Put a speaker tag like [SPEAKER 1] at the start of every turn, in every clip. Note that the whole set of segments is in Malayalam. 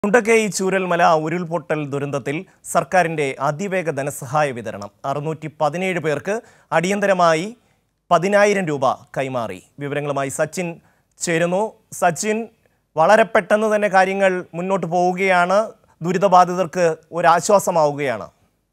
[SPEAKER 1] മുണ്ടക്കൈ ചൂരൽമല ഉരുൾപൊട്ടൽ ദുരന്തത്തിൽ സർക്കാരിന്റെ അതിവേഗ ധനസഹായ വിതരണം അറുന്നൂറ്റി പതിനേഴ് പേർക്ക് അടിയന്തരമായി പതിനായിരം രൂപ കൈമാറി വിവരങ്ങളുമായി സച്ചിൻ ചേരുന്നു സച്ചിൻ വളരെ പെട്ടെന്ന് തന്നെ കാര്യങ്ങൾ മുന്നോട്ട് പോവുകയാണ് ദുരിതബാധിതർക്ക് ഒരാശ്വാസമാവുകയാണ്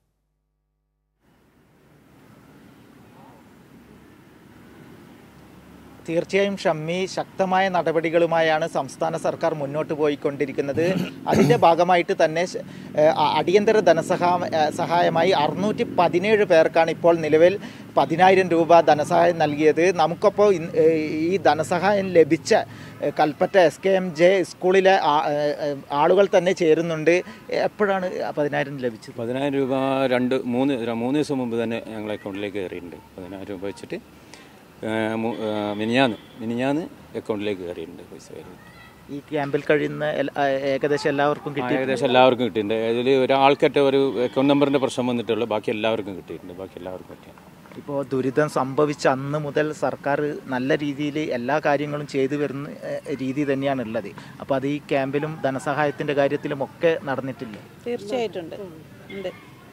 [SPEAKER 2] തീർച്ചയായും ഷമ്മി ശക്തമായ നടപടികളുമായാണ് സംസ്ഥാന സർക്കാർ മുന്നോട്ട് പോയിക്കൊണ്ടിരിക്കുന്നത് അതിൻ്റെ ഭാഗമായിട്ട് തന്നെ ശ- ഏഹ് അ- അടിയന്തര ധനസഹാ ഏഹ് സഹായമായി അറുന്നൂറ്റി പതിനേഴ് പേർക്കാണ് ഇപ്പോൾ നിലവിൽ പതിനായിരം രൂപ ധനസഹായം നൽകിയത് നമുക്കപ്പോൾ ഇന്ന് ഏഹ് ഈ ധനസഹായം ലഭിച്ച ഏഹ് Kalpetta S K M J സ്കൂളിലെ ആ- ഏഹ് ഏഹ് ആളുകൾ തന്നെ ചേരുന്നുണ്ട് എപ്പോഴാണ് ആ പതിനായിരം ലഭിച്ചത്
[SPEAKER 3] പതിനായിരം രൂപ രണ്ട് മൂന്ന് ര- മൂന്ന് ദിവസം മുമ്പ് തന്നെ ഞങ്ങളെ അക്കൗണ്ടിലേക്ക് കയറിയിട്ടുണ്ട് പതിനായിരം രൂപ വെച്ചിട്ട് ആ, മു- ആ, മിനിഞ്ഞാന്ന് മിനിഞ്ഞാന്ന് അക്കൗണ്ടിലേക്ക് കയറിയിട്ടുണ്ട് പൈസ കയറിയിട്ടുണ്ട്
[SPEAKER 2] ഈ ക്യാമ്പിൽ കഴിയുന്ന എൽ- ആ, ഏകദേശം എല്ലാവർക്കും
[SPEAKER 3] ആ,
[SPEAKER 2] കിട്ടി
[SPEAKER 3] ഏകദേശം എല്ലാവർക്കും കിട്ടിയിട്ടുണ്ട് അതിൽ ഒരാൾക്കറ്റ ഒരു അക്കൗണ്ട് നമ്പറിൻ്റെ പ്രശ്നം വന്നിട്ടുള്ളൂ ബാക്കി എല്ലാവർക്കും കിട്ടിയിട്ടുണ്ട് ബാക്കി എല്ലാവർക്കും കിട്ടിയിട്ടുണ്ട്
[SPEAKER 2] ഇപ്പോൾ ദുരിതം സംഭവിച്ച അന്ന് മുതൽ സർക്കാർ നല്ല രീതിയിൽ എല്ലാ കാര്യങ്ങളും ചെയ്തു വരുന്ന ഏഹ്, രീതി തന്നെയാണ് ഉള്ളത് അപ്പോൾ അത് ഈ ക്യാമ്പിലും ധനസഹായത്തിൻ്റെ കാര്യത്തിലും ഒക്കെ നടന്നിട്ടില്ല
[SPEAKER 4] തീർച്ചയായിട്ടുണ്ട് ഉണ്ട്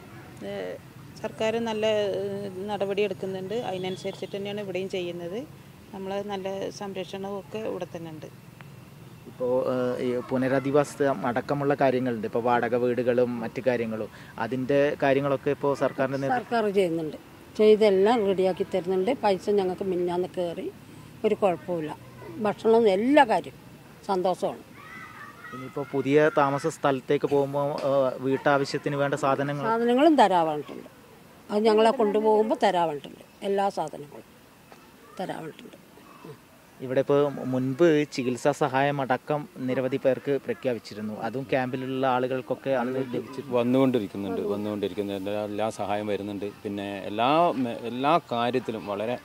[SPEAKER 4] ഏഹ് സർക്കാർ നല്ല ഏഹ് നടപടി എടുക്കുന്നുണ്ട് അതിനനുസരിച്ചിട്ട് തന്നെയാണ് ഇവിടെയും ചെയ്യുന്നത് നമ്മൾ നല്ല സംരക്ഷണവും ഒക്കെ ഇവിടെ തന്നെ ഉണ്ട്
[SPEAKER 2] ഇപ്പോൾ ഈ പുനരധിവാസം അടക്കമുള്ള കാര്യങ്ങളുണ്ട് ഇപ്പോൾ വാടക വീടുകളും മറ്റു കാര്യങ്ങളും അതിൻ്റെ കാര്യങ്ങളൊക്കെ ഇപ്പോൾ സർക്കാരിൻ്റെ നേതൃത്വം
[SPEAKER 5] സർക്കാർ ചെയ്യുന്നുണ്ട് ചെയ്തെല്ലാം റെഡിയാക്കി തരുന്നുണ്ട് പൈസ ഞങ്ങൾക്ക് മിന്നാന്ന് കയറി ഒരു കുഴപ്പമില്ല ഭക്ഷണം എല്ലാ കാര്യം സന്തോഷമാണ്
[SPEAKER 2] ഇനിയിപ്പോൾ പുതിയ താമസ സ്ഥലത്തേക്ക് പോകുമ്പോൾ വീട്ടാവശ്യത്തിന് വേണ്ട സാധനങ്ങൾ
[SPEAKER 5] സാധനങ്ങളും തരാവാണ്ടിട്ടുണ്ട് അത് ഞങ്ങളെ കൊണ്ടുപോകുമ്പോൾ തരാവാണ്ടിട്ടുണ്ട് എല്ലാ സാധനങ്ങളും തരാവാണ്ടിട്ടുണ്ട്
[SPEAKER 2] ഇവിടെ ഇപ്പോൾ മുൻപ് ചികിത്സാ സഹായം അടക്കം നിരവധി പേർക്ക് പ്രഖ്യാപിച്ചിരുന്നു അതും ക്യാമ്പിലുള്ള ആളുകൾക്കൊക്കെ അന്ന് ലഭിച്ചിരുന്നു
[SPEAKER 3] വന്നുകൊണ്ടിരിക്കുന്നുണ്ട് വന്നുകൊണ്ടിരിക്കുന്നുണ്ട് എല്ലാ സഹായം വരുന്നുണ്ട് പിന്നെ എല്ലാ മെ- എല്ലാ കാര്യത്തിലും വളരെ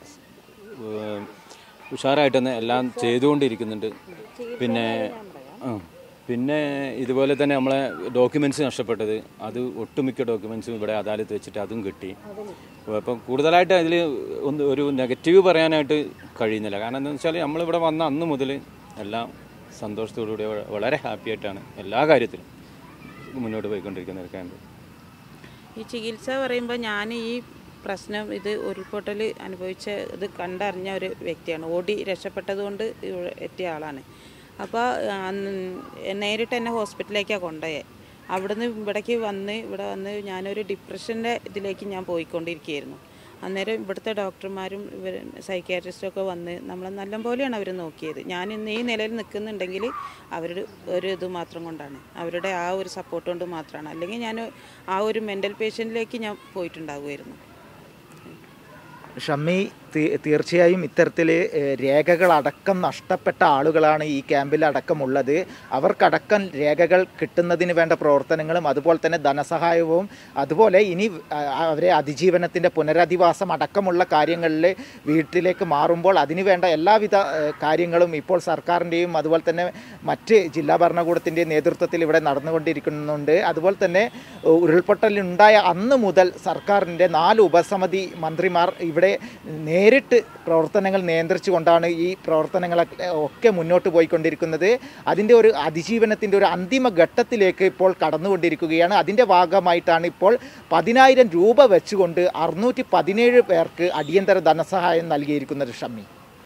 [SPEAKER 3] ഏഹ്, ഉഷാറായിട്ട് തന്നെ എല്ലാം ചെയ്തുകൊണ്ടിരിക്കുന്നുണ്ട് പിന്നെ ആ, പിന്നെ ഇതുപോലെ തന്നെ നമ്മളെ ഡോക്യുമെൻറ്റ്സ് നഷ്ടപ്പെട്ടത് അത് ഒട്ടുമിക്ക ഡോക്യുമെൻറ്റ്സും ഇവിടെ അദാലത്ത് വെച്ചിട്ട് അതും കിട്ടി അപ്പം കൂടുതലായിട്ട് അതിൽ ഒന്ന് ഒരു നെഗറ്റീവ് പറയാനായിട്ട് കഴിയുന്നില്ല കാരണം എന്താണെന്ന് വെച്ചാൽ നമ്മളിവിടെ വന്ന അന്ന് മുതൽ എല്ലാം സന്തോഷത്തോടുകൂടി വളരെ ഹാപ്പി ആയിട്ടാണ് എല്ലാ കാര്യത്തിലും മുന്നോട്ട് പോയിക്കൊണ്ടിരിക്കുന്ന ഒരു ക്യാമ്പ്
[SPEAKER 4] ഈ ചികിത്സ പറയുമ്പോൾ ഞാൻ ഈ പ്രശ്നം ഇത് ഉരുൾപൊട്ടൽ അനുഭവിച്ച ഇത് കണ്ടറിഞ്ഞ ഒരു വ്യക്തിയാണ് ഓടി രക്ഷപ്പെട്ടത് കൊണ്ട് ഇവിടെ എത്തിയ ആളാണ് അപ്പോൾ നേരിട്ട് എന്നെ ഹോസ്പിറ്റലിലേക്കാണ് കൊണ്ടുപോയത് അവിടുന്ന് ഇവിടേക്ക് വന്ന് ഇവിടെ വന്ന് ഞാനൊരു ഡിപ്രഷൻ്റെ ഇതിലേക്ക് ഞാൻ പോയിക്കൊണ്ടിരിക്കുകയായിരുന്നു അന്നേരം ഇവിടുത്തെ ഡോക്ടർമാരും ഇവർ സൈക്യാട്രിസ്റ്റും ഒക്കെ വന്ന് നമ്മളെ നല്ലപോലെയാണ് അവർ നോക്കിയത് ഞാൻ ഇന്ന് ഈ നിലയിൽ നിൽക്കുന്നുണ്ടെങ്കിൽ അവരുടെ ഒരു ഇത് മാത്രം കൊണ്ടാണ് അവരുടെ ആ ഒരു സപ്പോർട്ട് കൊണ്ട് മാത്രമാണ് അല്ലെങ്കിൽ ഞാൻ ആ ഒരു മെൻ്റൽ പേഷ്യൻറ്റിലേക്ക് ഞാൻ പോയിട്ടുണ്ടാകുമായിരുന്നു
[SPEAKER 2] ഷമ്മി തീ- തീർച്ചയായും ഇത്തരത്തിൽ രേഖകളടക്കം നഷ്ടപ്പെട്ട ആളുകളാണ് ഈ ക്യാമ്പിൽ അടക്കമുള്ളത് അവർക്കടക്കം രേഖകൾ കിട്ടുന്നതിന് വേണ്ട പ്രവർത്തനങ്ങളും അതുപോലെ തന്നെ ധനസഹായവും അതുപോലെ ഇനി ആ, അവരെ അതിജീവനത്തിൻ്റെ പുനരധിവാസം അടക്കമുള്ള കാര്യങ്ങളിൽ വീട്ടിലേക്ക് മാറുമ്പോൾ അതിന് വേണ്ട എല്ലാവിധ ഏഹ്, കാര്യങ്ങളും ഇപ്പോൾ സർക്കാരിൻ്റെയും അതുപോലെ തന്നെ മറ്റ് ജില്ലാ ഭരണകൂടത്തിൻ്റെയും നേതൃത്വത്തിൽ ഇവിടെ നടന്നുകൊണ്ടിരിക്കുന്നുണ്ട് അതുപോലെ തന്നെ ഏഹ്, ഉരുൾപൊട്ടലുണ്ടായ അന്ന് മുതൽ സർക്കാരിൻ്റെ നാല് ഉപസമിതി മന്ത്രിമാർ ഇവിടെ നേരിട്ട് പ്രവർത്തനങ്ങൾ നിയന്ത്രിച്ചുകൊണ്ടാണ് ഈ പ്രവർത്തനങ്ങളൊക്കെ ഒക്കെ മുന്നോട്ട് പോയിക്കൊണ്ടിരിക്കുന്നത് അതിൻ്റെ ഒരു അതിജീവനത്തിൻ്റെ ഒരു അന്തിമ ഘട്ടത്തിലേക്ക് ഇപ്പോൾ കടന്നുകൊണ്ടിരിക്കുകയാണ് അതിൻ്റെ ഭാഗമായിട്ടാണ് ഇപ്പോൾ പതിനായിരം രൂപ വെച്ചുകൊണ്ട് അറുന്നൂറ്റി പതിനേഴ് പേർക്ക് അടിയന്തര ധനസഹായം നൽകിയിരിക്കുന്നത് ഷമ്മി